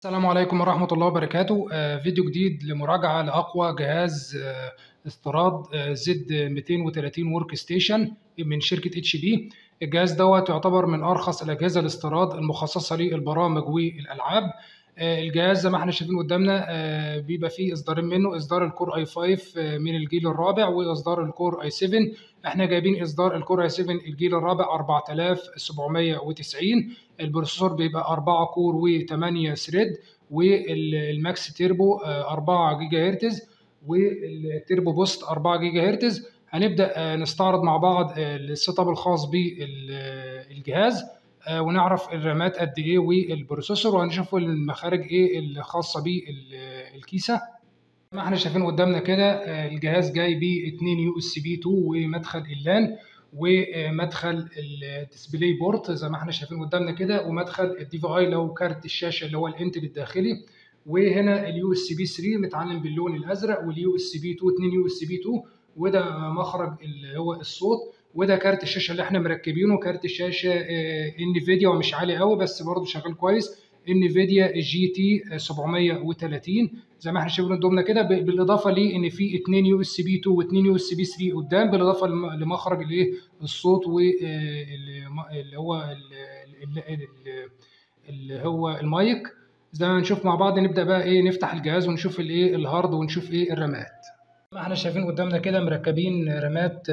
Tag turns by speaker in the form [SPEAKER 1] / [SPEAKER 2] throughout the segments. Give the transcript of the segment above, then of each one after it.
[SPEAKER 1] السلام عليكم ورحمة الله وبركاته آه، فيديو جديد لمراجعة لأقوى جهاز آه، استيراد زد 230 ورك ستيشن من شركة اتش بي الجهاز دوت يعتبر من أرخص الأجهزة الاستيراد المخصصة للبرامج والألعاب آه، الجهاز زي ما احنا شايفين قدامنا آه، بيبقى فيه اصدارين منه اصدار الكور اي 5 آه، من الجيل الرابع واصدار الكور اي 7 احنا جايبين اصدار الكور اي 7 الجيل الرابع 4790 البروسيسور بيبقى 4 كور و8 ثريد والماكس تيربو 4 جيجا هرتز والتيربو بوست 4 جيجا هرتز هنبدا نستعرض مع بعض السيت اب الخاص بالجهاز ونعرف الرامات قد ايه والبروسيسور وهنشوف المخارج ايه الخاصه بالكيسه زي ما احنا شايفين قدامنا كده الجهاز جاي بيه 2 يو اس بي 2 ومدخل اللان ومدخل الديسبلاي بورت زي ما احنا شايفين قدامنا كده ومدخل الدي في اي لو كارت الشاشه اللي هو الانتل الداخلي وهنا اليو اس بي 3 متعلم باللون الازرق واليو اس بي 2 2 يو اس بي 2 وده مخرج اللي هو الصوت وده كارت الشاشه اللي احنا مركبينه كارت الشاشه انفيديا ومش عالي قوي بس برضه شغال كويس انفيديا جي تي 730 زي ما احنا شايفين قدامنا كده بالاضافه ليه ان في 2 يو اس بي 2 و2 يو اس بي 3 قدام بالاضافه لمخرج الايه الصوت واللي هو اللي هو المايك زي ما نشوف مع بعض نبدا بقى ايه نفتح الجهاز ونشوف الايه الهارد ونشوف ايه الرامات ما احنا شايفين قدامنا كده مركبين رامات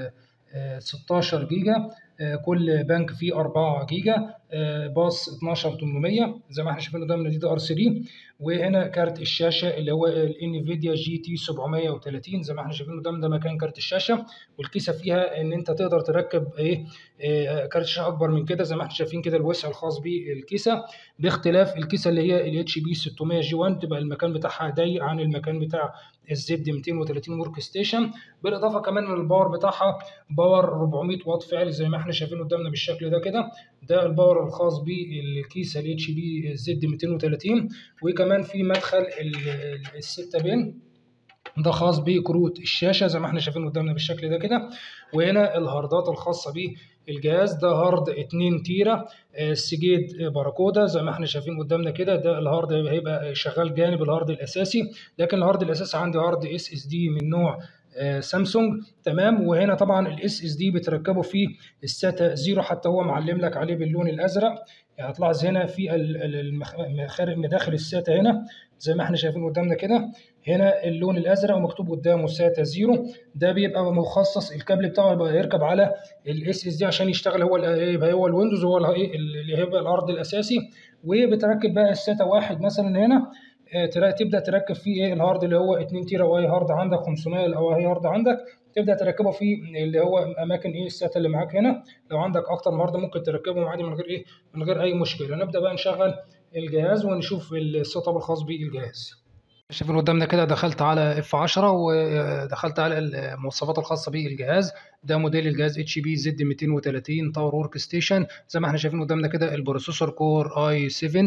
[SPEAKER 1] 16 جيجا كل بنك فيه 4 جيجا باص 12800 زي ما احنا شايفين قدامنا دي دي ار 3 وهنا كارت الشاشه اللي هو الانفيديا جي تي 730 زي ما احنا شايفين قدامنا ده مكان كارت الشاشه والكيسه فيها ان انت تقدر تركب ايه كارت شاشه اكبر من كده زي ما احنا شايفين كده الوسع الخاص بالكيسه باختلاف الكيسه اللي هي الاتش بي 600 جي 1 تبقى المكان بتاعها ضيق عن المكان بتاع الزد 230 ورك ستيشن بالاضافه كمان للباور بتاعها باور 400 واط فعلي زي ما احنا شايفين قدامنا بالشكل ده كده ده الباور الخاص بالكيسه الاتش بي زد 230 وكمان في مدخل الستة بين ده خاص بكروت الشاشه زي ما احنا شايفين قدامنا بالشكل ده كده وهنا الهاردات الخاصه بالجهاز ده هارد 2 تيرا سجيد باراكودا زي ما احنا شايفين قدامنا كده ده الهارد هيبقى شغال جانب الهارد الاساسي لكن الهارد الاساسي عندي هارد اس اس دي من نوع سامسونج تمام وهنا طبعا الاس اس دي بتركبه في الساتا زيرو حتى هو معلم لك عليه باللون الازرق يعني هتلاحظ هنا في المخارج مداخل الساتا هنا زي ما احنا شايفين قدامنا كده هنا اللون الازرق ومكتوب قدامه ساتا زيرو ده بيبقى مخصص الكابل بتاعه يبقى يركب على الاس اس دي عشان يشتغل هو يبقى هو الويندوز هو اللي هيبقى الارض الاساسي وبتركب بقى الساتا واحد مثلا هنا تبدا تركب فيه ايه الهارد اللي هو 2 تيرا او اي هارد عندك 500 او اي هارد عندك تبدا تركبه في اللي هو اماكن ايه الساتا اللي معاك هنا لو عندك اكتر من هارد ممكن تركبهم عادي من غير ايه من غير اي مشكله نبدا بقى نشغل الجهاز ونشوف السيت اب الخاص بالجهاز شايفين قدامنا كده دخلت على اف 10 ودخلت على المواصفات الخاصه بالجهاز ده موديل الجهاز اتش بي زد 230 تاور ورك ستيشن زي ما احنا شايفين قدامنا كده البروسيسور كور اي 7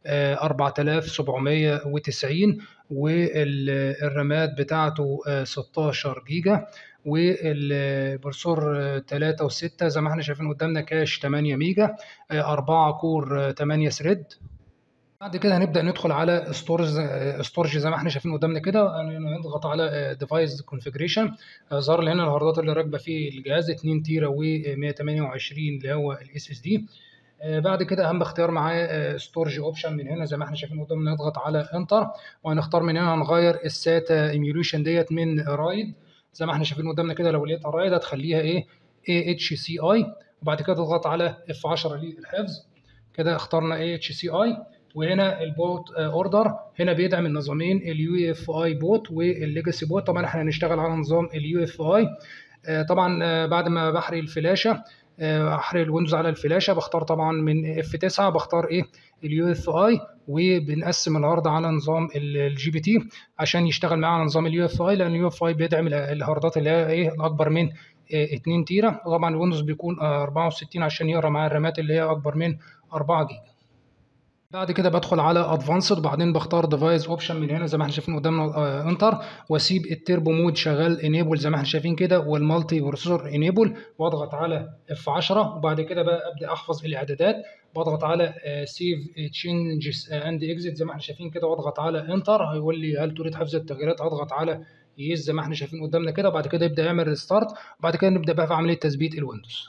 [SPEAKER 1] 4790 والرامات بتاعته 16 جيجا والبروسيسور 3 و6 زي ما احنا شايفين قدامنا كاش 8 ميجا 4 كور 8 ثريد بعد كده هنبدا ندخل على ستورج ستورج زي ما احنا شايفين قدامنا كده نضغط على ديفايس كونفيجريشن ظهر لي هنا الهاردات اللي راكبه في الجهاز 2 تيرا و128 اللي هو الاس اس دي بعد كده اهم اختيار معاه ستورج اوبشن من هنا زي ما احنا شايفين قدامنا نضغط على انتر وهنختار من هنا هنغير الساتا ايميوليشن ديت من رايد زي ما احنا شايفين قدامنا كده لو لقيتها رايد هتخليها ايه اي اتش سي اي وبعد كده تضغط على اف 10 للحفظ كده اخترنا اي اتش سي اي وهنا البوت اوردر هنا بيدعم النظامين اليو اف اي بوت والليجاسي بوت طبعا احنا هنشتغل على نظام اليو اف اي طبعا بعد ما بحرق الفلاشه احرق الويندوز على الفلاشه بختار طبعا من اف 9 بختار ايه اليو اف اي وبنقسم الهارد على نظام الجي بي تي عشان يشتغل معاه على نظام اليو اف اي لان اليو اف اي بيدعم الهاردات اللي هي ايه الاكبر من 2 تيرا طبعا الويندوز بيكون 64 عشان يقرا معاه الرامات اللي هي اكبر من 4 جيجا بعد كده بدخل على ادفانسد وبعدين بختار ديفايس اوبشن من هنا زي ما احنا شايفين قدامنا انتر واسيب التربو مود شغال انيبل زي ما احنا شايفين كده والمالتي بروسيسور انيبل واضغط على اف 10 وبعد كده بقى ابدا احفظ الاعدادات بضغط على سيف تشينجز اند اكزيت زي ما احنا شايفين كده واضغط على انتر هيقول لي هل تريد حفظ التغييرات اضغط على يس زي ما احنا شايفين قدامنا كده وبعد كده يبدا يعمل ريستارت وبعد كده نبدا بقى في عمليه تثبيت الويندوز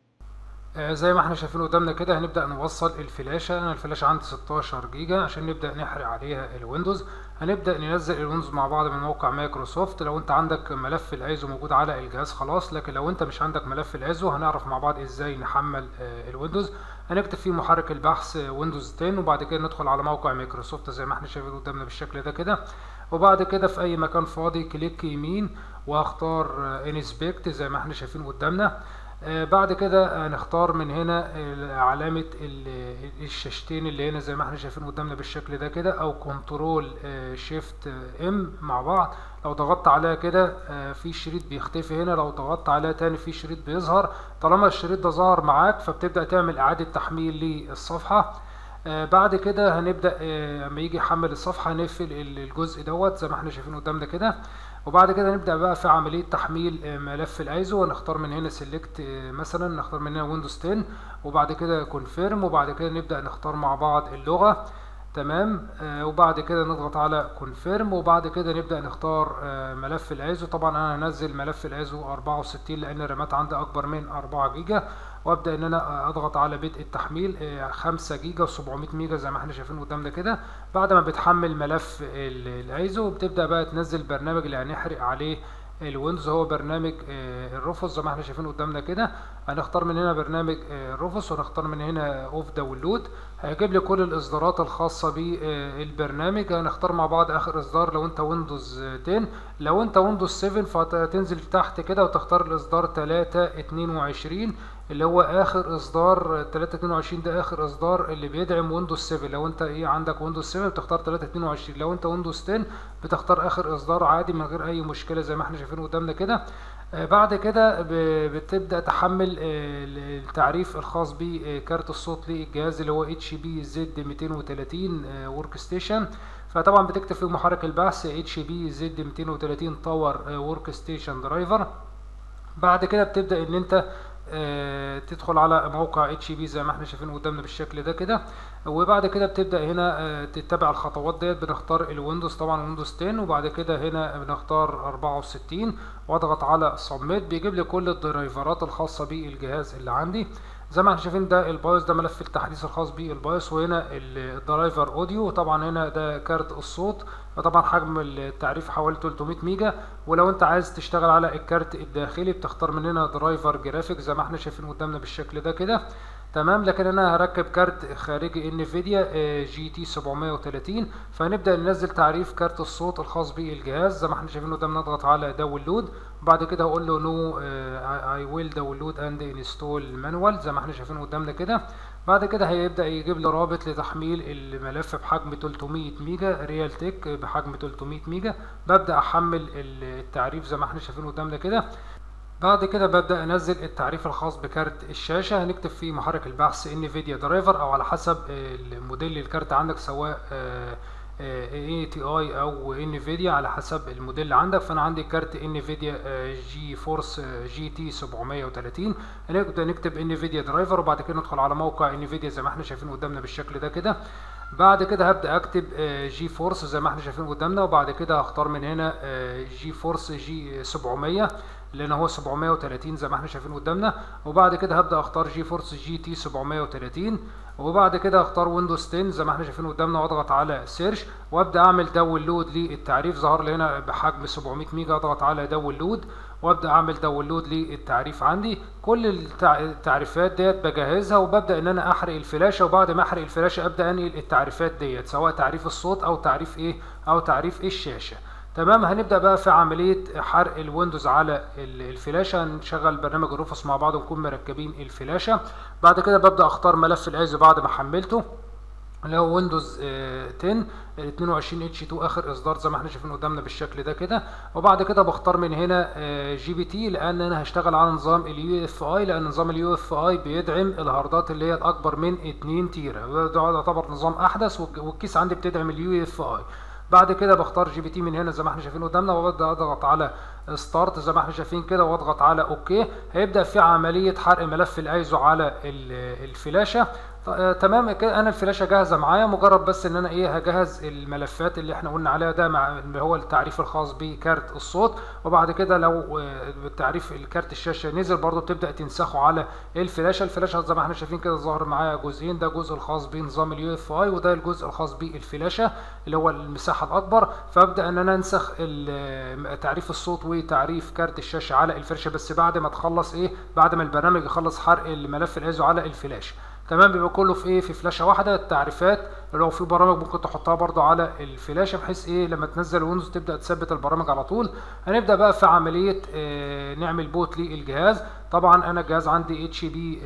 [SPEAKER 1] زي ما احنا شايفين قدامنا كده هنبدا نوصل الفلاشه انا الفلاشه عندي 16 جيجا عشان نبدا نحرق عليها الويندوز هنبدا ننزل الويندوز مع بعض من موقع مايكروسوفت لو انت عندك ملف الايزو موجود على الجهاز خلاص لكن لو انت مش عندك ملف الايزو هنعرف مع بعض ازاي نحمل الويندوز هنكتب فيه محرك البحث ويندوز 10 وبعد كده ندخل على موقع مايكروسوفت زي ما احنا شايفين قدامنا بالشكل ده كده وبعد كده في اي مكان فاضي كليك يمين واختار انسبكت زي ما احنا شايفين قدامنا آه بعد كده نختار من هنا علامة الشاشتين اللي هنا زي ما احنا شايفين قدامنا بالشكل ده كده او كنترول شيفت ام مع بعض لو ضغطت عليها كده آه في شريط بيختفي هنا لو ضغطت عليها تاني في شريط بيظهر طالما الشريط ده ظهر معاك فبتبدأ تعمل اعادة تحميل للصفحة آه بعد كده هنبدأ لما يجي يحمل الصفحة نقفل الجزء دوت زي ما احنا شايفين قدامنا كده وبعد كده نبدأ بقى في عملية تحميل ملف الايزو ونختار من هنا سيلكت مثلا نختار من هنا ويندوز 10 وبعد كده كونفيرم وبعد كده نبدأ نختار مع بعض اللغة تمام آه وبعد كده نضغط على كونفيرم وبعد كده نبدأ نختار آه ملف الايزو طبعا انا هنزل ملف الايزو 64 لان الرامات عندي اكبر من 4 جيجا وابدا ان انا اضغط على بدء التحميل آه 5 جيجا و700 ميجا زي ما احنا شايفين قدامنا كده بعد ما بتحمل ملف الايزو بتبدا بقى تنزل برنامج اللي هنحرق عليه الويندوز هو برنامج الرفس زي ما احنا شايفين قدامنا كده هنختار من هنا برنامج الرفس ونختار من هنا اوف داونلود هيجيب لي كل الاصدارات الخاصه بالبرنامج هنختار مع بعض اخر اصدار لو انت ويندوز 10 لو انت ويندوز 7 فتنزل تحت كده وتختار الاصدار 322 اللي هو اخر اصدار 322 ده اخر اصدار اللي بيدعم ويندوز 7 لو انت ايه عندك ويندوز 7 بتختار 322 لو انت ويندوز 10 بتختار اخر اصدار عادي من غير اي مشكله زي ما احنا شايفين قدامنا كده آه بعد كده بتبدا تحمل آه التعريف الخاص بكارت الصوت للجهاز اللي هو اتش بي زد 230 ورك ستيشن فطبعا بتكتب في محرك البحث اتش بي زد 230 تاور ورك ستيشن درايفر بعد كده بتبدا ان انت آه تدخل على موقع اتش بي زي ما احنا شايفين قدامنا بالشكل ده كده وبعد كده بتبدا هنا آه تتبع الخطوات ديت بنختار الويندوز طبعا ويندوز 10 وبعد كده هنا بنختار 64 واضغط على سبميت بيجيب لي كل الدرايفرات الخاصه بالجهاز اللي عندي زي ما احنا شايفين ده البايوس ده ملف التحديث الخاص بالبايوس وهنا الدرايفر اوديو طبعا هنا ده كارت الصوت فطبعا حجم التعريف حوالي 300 ميجا ولو انت عايز تشتغل على الكارت الداخلي بتختار من هنا درايفر جرافيك زي ما احنا شايفين قدامنا بالشكل ده كده تمام لكن انا هركب كارت خارجي انفيديا جي تي 730 فهنبدا ننزل تعريف كارت الصوت الخاص بالجهاز زي ما احنا شايفين قدامنا نضغط على داونلود وبعد كده هقول له نو اي ويل داونلود اند انستول مانوال زي ما احنا شايفين قدامنا كده بعد كده هيبدا يجيب لي رابط لتحميل الملف بحجم 300 ميجا ريال تك بحجم 300 ميجا ببدا احمل التعريف زي ما احنا شايفين قدامنا كده بعد كده ببدأ أنزل التعريف الخاص بكارت الشاشة هنكتب فيه محرك البحث انفيديا درايفر أو على حسب الموديل الكارت عندك سواء اي تي اي او انفيديا على حسب الموديل اللي عندك فانا عندي كارت انفيديا جي فورس جي تي 730 هنبدا نكتب انفيديا درايفر وبعد كده ندخل على موقع انفيديا زي ما احنا شايفين قدامنا بالشكل ده كده بعد كده هبدا اكتب جي فورس زي ما احنا شايفين قدامنا وبعد كده هختار من هنا جي فورس جي 700 لان هو 730 زي ما احنا شايفين قدامنا وبعد كده هبدا اختار جي فورس جي تي 730 وبعد كده اختار ويندوز 10 زي ما احنا شايفين قدامنا واضغط على سيرش وابدا اعمل داونلود للتعريف ظهر لي هنا بحجم 700 ميجا اضغط على داونلود وابدا اعمل داونلود للتعريف عندي كل التعريفات ديت بجهزها وببدا ان انا احرق الفلاشه وبعد ما احرق الفلاشه ابدا انقل التعريفات ديت سواء تعريف الصوت او تعريف ايه او تعريف الشاشه تمام هنبدا بقى في عمليه حرق الويندوز على الفلاشه هنشغل برنامج الرفس مع بعض ونكون مركبين الفلاشه بعد كده ببدا اختار ملف الايزو بعد ما حملته اللي هو ويندوز 10 ال 22 اتش 2 اخر اصدار زي ما احنا شايفين قدامنا بالشكل ده كده وبعد كده بختار من هنا جي بي تي لان انا هشتغل على نظام اليو اف اي لان نظام اليو اف اي بيدعم الهاردات اللي هي الاكبر من 2 تيرا ده يعتبر نظام احدث والكيس عندي بتدعم اليو اف اي بعد كده بختار جي بي تي من هنا زي ما احنا شايفين قدامنا وببدا اضغط على ستارت زي ما احنا شايفين كده واضغط على اوكي هيبدا في عمليه حرق ملف الايزو على الفلاشه تمام كده انا الفلاشه جاهزه معايا مجرد بس ان انا ايه هجهز الملفات اللي احنا قلنا عليها ده مع اللي هو التعريف الخاص بكارت الصوت وبعد كده لو تعريف الكارت الشاشه نزل برضو بتبدا تنسخه على الفلاشه الفلاشه زي ما احنا شايفين كده ظاهر معايا جزئين ده الجزء الخاص بنظام اليو اف اي وده الجزء الخاص بالفلاشه اللي هو المساحه الاكبر فابدا ان انا انسخ تعريف الصوت وتعريف كارت الشاشه على الفلاشه بس بعد ما تخلص ايه بعد ما البرنامج يخلص حرق الملف الايزو على الفلاشه تمام بيبقى كله في ايه في فلاشه واحده التعريفات لو في برامج ممكن تحطها برضو على الفلاشه بحيث ايه لما تنزل ويندوز تبدا تثبت البرامج على طول هنبدا بقى في عمليه آه نعمل بوت للجهاز طبعا انا الجهاز عندي اتش بي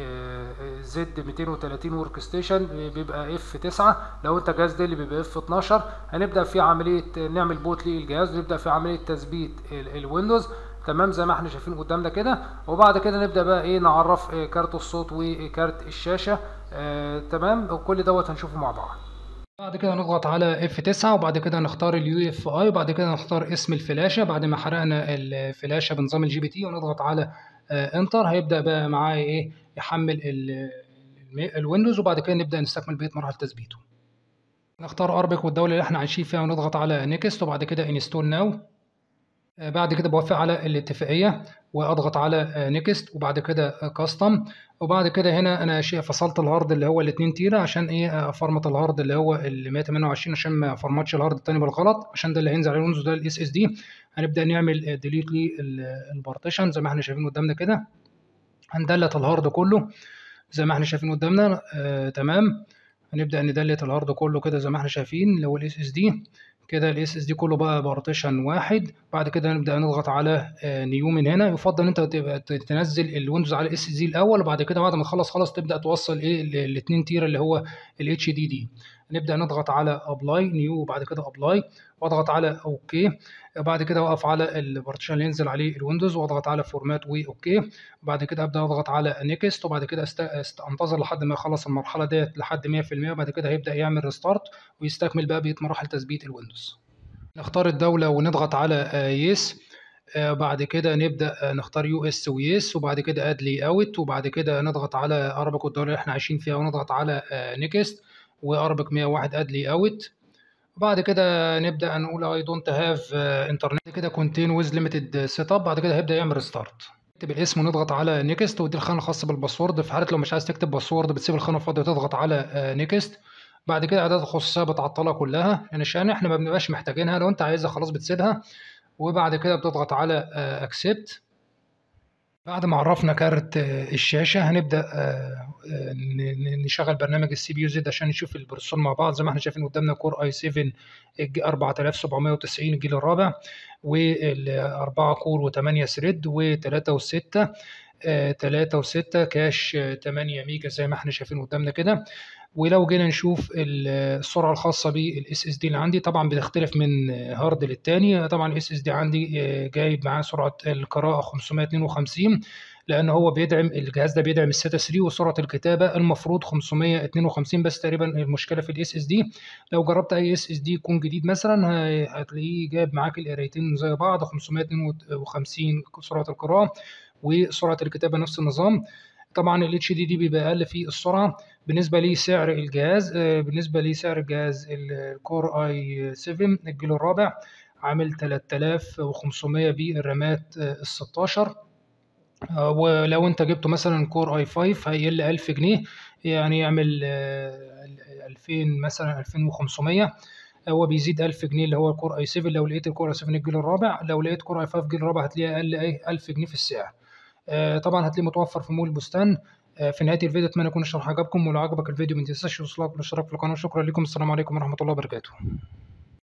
[SPEAKER 1] زد 230 ورك ستيشن بيبقى اف 9 لو انت جهاز ديلي بيبقى اف 12 هنبدا في عمليه نعمل بوت للجهاز ونبدا في عمليه تثبيت الويندوز تمام زي ما احنا شايفين قدامنا كده وبعد كده نبدا بقى ايه نعرف إيه كارت الصوت وكارت الشاشه آه تمام وكل دوت هنشوفه مع بعض بعد كده نضغط على F9 وبعد كده نختار اليو اف اي وبعد كده نختار اسم الفلاشه بعد ما حرقنا الفلاشه بنظام الجي بي تي ونضغط على آه انتر هيبدا بقى معايا ايه يحمل الويندوز وبعد كده نبدا نستكمل بقيه مراحل تثبيته نختار اربك والدوله اللي احنا عايشين فيها ونضغط على نيكست وبعد كده انستول ناو بعد كده بوافق على الاتفاقيه واضغط على نيكست وبعد كده كاستم وبعد كده هنا انا شيء فصلت الهارد اللي هو ال 2 تيرا عشان ايه افرمت الهارد اللي هو ال 128 عشان ما افرمتش الهارد التاني بالغلط عشان ده اللي هينزل على الويندوز ده الاس اس دي هنبدا نعمل ديليت للبارتيشن زي ما احنا شايفين قدامنا كده هندلت الهارد كله زي ما احنا شايفين قدامنا آه تمام هنبدا ندلت الهارد كله كده زي ما احنا شايفين اللي هو الاس اس دي كده الاس اس دي كله بقى بارتيشن واحد بعد كده نبدا نضغط على نيو من هنا يفضل ان انت تبقى تنزل الويندوز على الاس اس دي الاول وبعد كده بعد ما تخلص خلاص تبدا توصل ايه ال 2 تير اللي هو الاتش دي دي نبدا نضغط على ابلاي نيو وبعد كده ابلاي واضغط على اوكي بعد كده اوقف على البارتيشن اللي ينزل عليه الويندوز واضغط على فورمات واوكي وبعد كده ابدا اضغط على نيكست وبعد كده است... است... انتظر لحد ما يخلص المرحله ديت لحد 100% وبعد كده هيبدا يعمل ريستارت ويستكمل بقى بقيه مراحل تثبيت الويندوز نختار الدوله ونضغط على يس بعد كده نبدا نختار يو اس ويس وبعد كده اد لي اوت وبعد كده نضغط على اربك الدوله اللي احنا عايشين فيها ونضغط على نيكست واربك 101 اد لي اوت وبعد كده نبدا نقول اي دونت هاف انترنت كده كونتين ويز ليميتد سيت اب بعد كده هيبدا يعمل ريستارت نكتب الاسم ونضغط على نيكست ودي الخانه الخاصه بالباسورد في حاله لو مش عايز تكتب باسورد بتسيب الخانه فاضيه وتضغط على نيكست بعد كده اعداد الخصوصيه بتعطلها كلها يعني عشان احنا ما بنبقاش محتاجينها لو انت عايزها خلاص بتسيبها وبعد كده بتضغط على اكسبت بعد ما عرفنا كارت الشاشه هنبدا نشغل برنامج السي بي يو زد عشان نشوف البروسيسور مع بعض زي ما احنا شايفين قدامنا كور اي 7 4790 الجيل الرابع والأربعة كور و8 ثريد و3 و6 3 و6 كاش 8 ميجا زي ما احنا شايفين قدامنا كده ولو جينا نشوف السرعه الخاصه بالاس اس دي اللي عندي طبعا بتختلف من هارد للتاني طبعا الاس اس دي عندي جايب معاه سرعه القراءه 552 لان هو بيدعم الجهاز ده بيدعم الساتا 3 وسرعه الكتابه المفروض 552 بس تقريبا المشكله في الاس اس دي لو جربت اي اس اس دي يكون جديد مثلا هتلاقيه جايب معاك القرايتين زي بعض 552 سرعه القراءه وسرعه الكتابه نفس النظام طبعا الاتش دي دي بيبقى اقل في السرعه بالنسبه لسعر الجهاز بالنسبه لسعر الجهاز الكور اي 7 الجيل الرابع عامل 3500 بالرامات ال 16 ولو انت جبته مثلا كور اي 5 هيقل 1000 جنيه يعني يعمل 2000 مثلا 2500 هو بيزيد 1000 جنيه اللي هو الكور اي 7 لو لقيت الكور اي 7 الجيل الرابع لو لقيت كور اي 5 الجيل الرابع هتلاقيه اقل ايه 1000 جنيه في السعر طبعا هتلاقيه متوفر في مول البستان في نهايه الفيديو اتمنى يكون الشرح عجبكم ولو عجبك الفيديو ما تنساش الاشتراك في الاشتراك في القناه شكرا لكم السلام عليكم ورحمه الله وبركاته